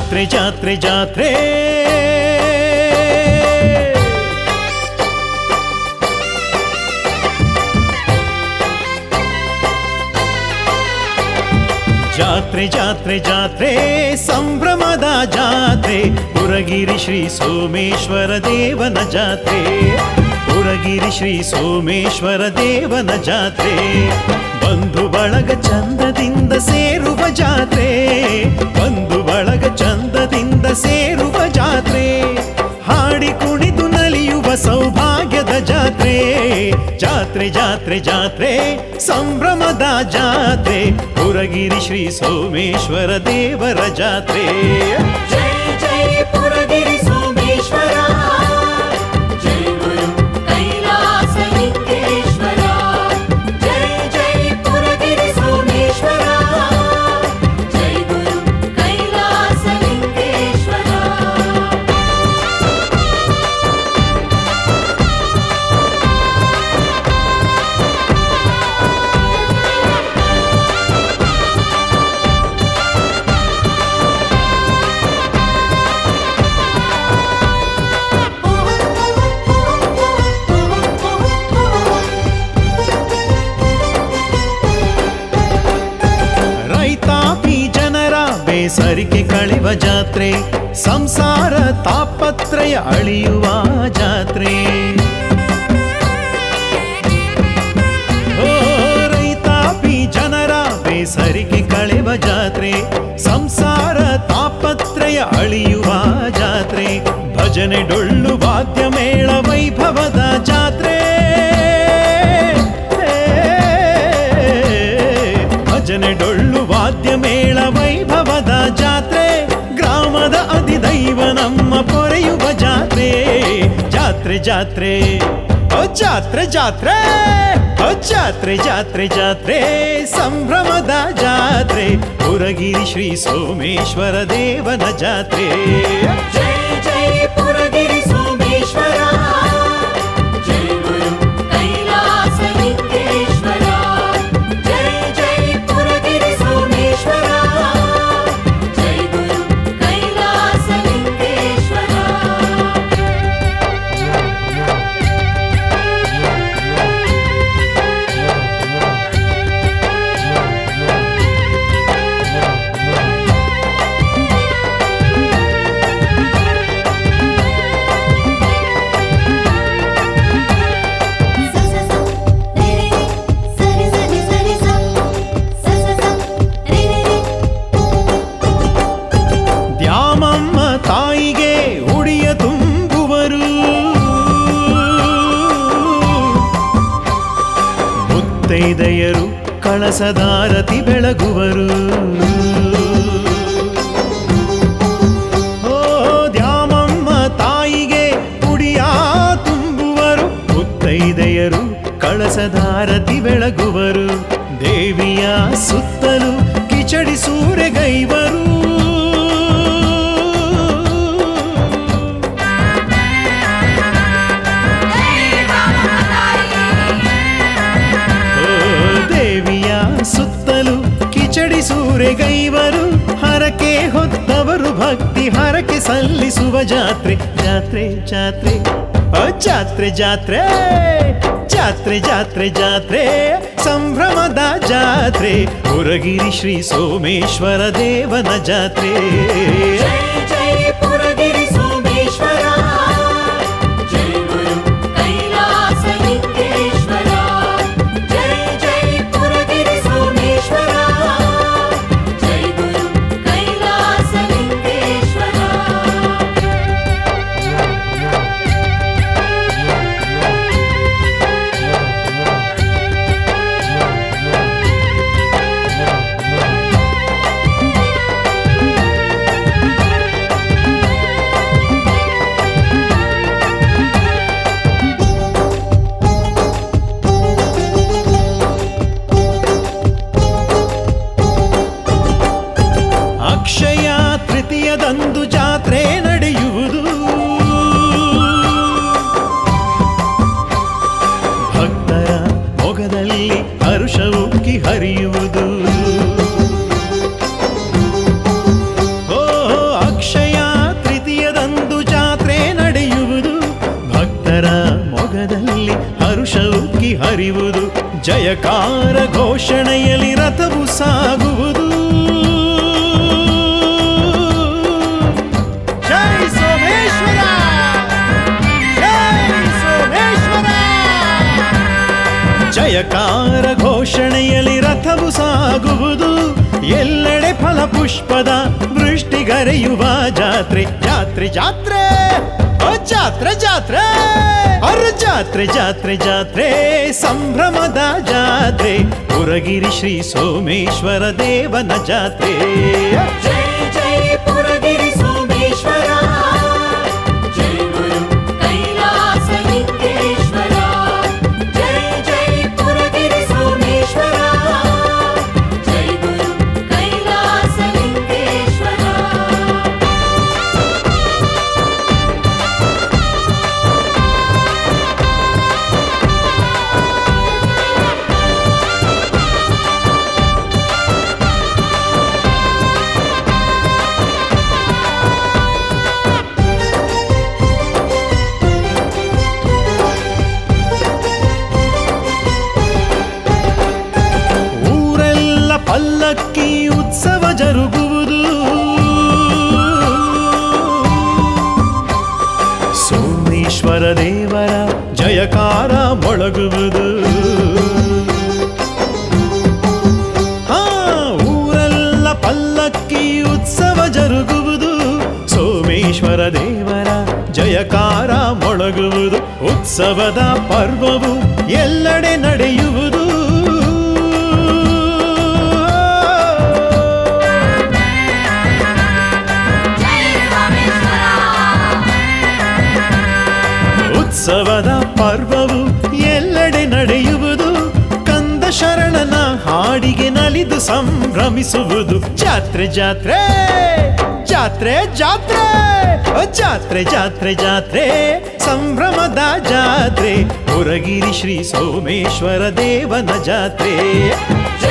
ಜಾತ್ರೆ ಜಾತ್ರೆ ಜಾತ್ರೆ ಜಾತ್ರೆ ಜಾತ್ರೆ ಜಾತ್ರೆ ಸಂಭ್ರಮದ ಜಾತ್ರೆ ಪುರಗಿರಿ ಶ್ರೀ ಸೋಮೇಶ್ವರ ದೇವನ ಜಾತ್ರೆ ಪುರಗಿರಿ ಶ್ರೀ ಸೋಮೇಶ್ವರ ದೇವನ ಜಾತ್ರೆ ಬಂಧು ಬಳಗ ಚಂದದಿಂದ ಸೇರುವ ಜಾತ್ರೆ ಬಂಧು ಬಳಗ ಚಂದದಿಂದ ಸೇರುವ ಜಾತ್ರೆ ಹಾಡಿ ಕುಣಿದು ನಲಿಯುವ ಸೌಭಾಗ್ಯದ ಜಾತ್ರೆ ಜಾತ್ರೆ ಜಾತ್ರೆ ಜಾತ್ರೆ ಸಂಭ್ರಮದ ಜಾತ್ರೆ ಪುರಗಿರಿ ಶ್ರೀ ಸೋಮೇಶ್ವರ ದೇವರ ಜಾತ್ರೆ ಜೈ ಜೈ ಪುರಗಿರಿ ಸೋಮೇಶ್ವರ ಜೈ ಗುರು ಕೈಲಾಸ ಲಿಂಗೇಶ್ವರ ಜೈ ಜೈ ಪುರಗಿರಿ ಸೋಮೇಶ್ವರ ಜೈ ಗುರು ಕೈಲಾಸ ಲಿಂಗೇಶ್ವರ ರೈತಾಪಿ ಜನರ ಬೇಸರಿಕೆ ಕಳೆವ ಜಾತ್ರೆ ಸಂಸಾರ ತಾಪತ್ರಯ ಅಳಿಯುವ ಜಾತ್ರೆ ಓ ರೈತಾಪಿ ಜನರ ಬೇಸರಿಕೆ ಕಳೆವ ಜಾತ್ರೆ ಸಂಸಾರ ತಾಪತ್ರಯ ಅಳಿಯುವ ಜಾತ್ರೆ ಭಜನೆ ಡೊಳ್ಳು ವಾದ್ಯ ಮೇಳ ವೈಭವದ ಜಾತ್ರೆ ಭಜನೆ ಡೊಳ್ಳು ವಾದ್ಯ ಮೇಳ ವೈಭವದ ಜಾತ್ರೆ ಗ್ರಾಮದ ಅಧಿದೈವ ನಮ್ಮ ಪೊರೆಯುವ ಜಾತ್ರೆ ಜಾತ್ರೆ ಜಾತ್ರೆ ಓ ಜಾತ್ರೆ ಜಾತ್ರೆ ಓ ಜಾತ್ರೆ ಜಾತ್ರೆ ಜಾತ್ರೆ ಸಂಭ್ರಮದ ಜಾತ್ರೆ ಪುರಗಿರಿ ಶ್ರೀ ಸೋಮೇಶ್ವರ ದೇವನ ಜಾತ್ರೆ ಜೈ ಜೈ ಪುರಗಿರಿ ಸೋಮೇಶ್ವರ ಜೈ ಗುರು ಕೈಲಾಸ ಲಿಂಗೇಶ್ವರ ಜೈ ಜೈ ಪುರಗಿರಿ ಸೋಮೇಶ್ವರ ಜೈ ಗುರು ಕೈಲಾಸ ಲಿಂಗೇಶ್ವರ ದ್ಯಾಮಮ್ಮ ತಾಯಿಗೆ ಉಡಿಯ ತುಂಬುವರು ಮುತ್ತೈದೆಯರು ಕಳಸದಾರತಿ ಬೆಳಗುವರು ಓ ದ್ಯಾಮಮ್ಮ ತಾಯಿಗೆ ಉಡಿಯ ತುಂಬುವರು ಮುತ್ತೈದೆಯರು ಕಳಸದಾರತಿ ಬೆಳಗುವರು ದೇವಿಯ ಸುತ್ತಲೂ ಕಿಚಡಿ ಸೂರೆಗೈವರು ಓ ದೇವಿಯ ಸುತ್ತಲೂ ಕಿಚಡಿ ಸೂರೆಗೈವರು ಹರಕೆ ಹೊತ್ತವರು ಭಕ್ತಿ ಹರಕೆ ಸಲ್ಲಿಸುವ ಜಾತ್ರೆ ಜಾತ್ರೆ ಜಾತ್ರೆ ಓ ಜಾತ್ರೆ ಜಾತ್ರೆ ಜಾತ್ರೆ ಜಾತ್ರೆ ಜಾತ್ರೆ ಸಂಭ್ರಮದ ಜಾತ್ರೆ ಪುರಗಿರಿ ಶ್ರೀ ಸೋಮೇಶ್ವರ ದೇವನ ಜಾತ್ರೆ ಜೈ ಜೈ ಪುರಗಿರಿ ಸೋಮೇಶ್ವರ ಜೈ ಗುರು ಕೈಲಾಸ ಲಿಂಗೇಶ್ವರ ಜೈ ಜೈ ಪುರಗಿರಿ ಸೋಮೇಶ್ವರ ಜೈ ಗುರು ಕೈಲಾಸ ಲಿಂಗೇಶ್ವರ ಅಕ್ಷಯ ತೃತೀಯದಂದು ಜಾತ್ರೆ ನಡೆಯುವುದು ಭಕ್ತರ ಮೊಗದಲ್ಲಿ ಹರುಷ ಉಕ್ಕಿ ಹರಿಯುವುದು ಓ ಅಕ್ಷಯ ಹರುಷ ಉಕ್ಕಿ ಹರಿವುದು ಜಯಕಾರ ಘೋಷಣೆಯಲ್ಲಿ ರಥವು ಸಾಗುವುದು ಜೈ ಸೋಮೇಶ್ವರ ಜೈ ಸೋಮೇಶ್ವರ ಜಯಕಾರ ಘೋಷಣೆಯಲ್ಲಿ ರಥವು ಸಾಗುವುದು ಎಲ್ಲೆಡೆ ಫಲಪುಷ್ಪದ ವೃಷ್ಟಿಗರೆಯುವ ಜಾತ್ರೆ ಜಾತ್ರೆ ಜಾತ್ರೆ ಓ ಜಾತ್ರೆ ಜಾತ್ರೆ ಅರ ಜಾತ್ರೆ ಜಾತ್ರೆ ಜಾತ್ರೆ ಸಂಭ್ರಮದ ಜಾತ್ರೆ ಪುರಗಿರಿ ಶ್ರೀ ಸೋಮೇಶ್ವರ ದೇವನ ಜಾತ್ರೆ ಜೈ ಜೈ ಪುರಗಿರಿ ಸೋಮೇಶ್ವರ ಜೈ ಗುರು ಕೈಲಾಸ ಲಿಂಗೇಶ್ವರ ಜೈ ಜೈ ಪುರಗಿರಿ ಸೋಮೇಶ್ವರ ಜೈ ಗುರು ಕೈಲಾಸ ಲಿಂಗೇಶ್ವರ ಊರೆಲ್ಲ ಪಲ್ಲಕ್ಕಿ ಉತ್ಸವ ಜರುಗುವುದು ಸೋಮೇಶ್ವರ ದೇವರ ಜಯಕಾರ ಮೊಳಗುವುದು ಹಾ ಊರೆಲ್ಲ ಪಲ್ಲಕ್ಕಿ ಉತ್ಸವ ಜರುಗುವುದು ಸೋಮೇಶ್ವರ ದೇವರ ಜಯಕಾರ ಮೊಳಗುವುದು ಉತ್ಸವದ ಪರ್ವವು ಎಲ್ಲೆಡೆ ನಡೆಯುವುದು ಜೈ ಸೋಮೇಶ್ವರ ಉತ್ಸವದ ಪರ್ವವು ಎಲ್ಲೆಡೆ ನಡೆಯುವುದು ಕಂದ ಶರಣನ ಹಾಡಿಗೆ ನಲಿದು ಸಂಭ್ರಮಿಸುವುದು ಜಾತ್ರೆ ಜಾತ್ರೆ ಜಾತ್ರೆ ಜಾತ್ರೆ ಅ ಜಾತ್ರೆ ಜಾತ್ರೆ ಜಾತ್ರೆ ಸಂಭ್ರಮದ ಜಾತ್ರೆ ಪುರಗಿರಿ ಶ್ರೀ ಸೋಮೇಶ್ವರ ದೇವನ ಜಾತ್ರೆ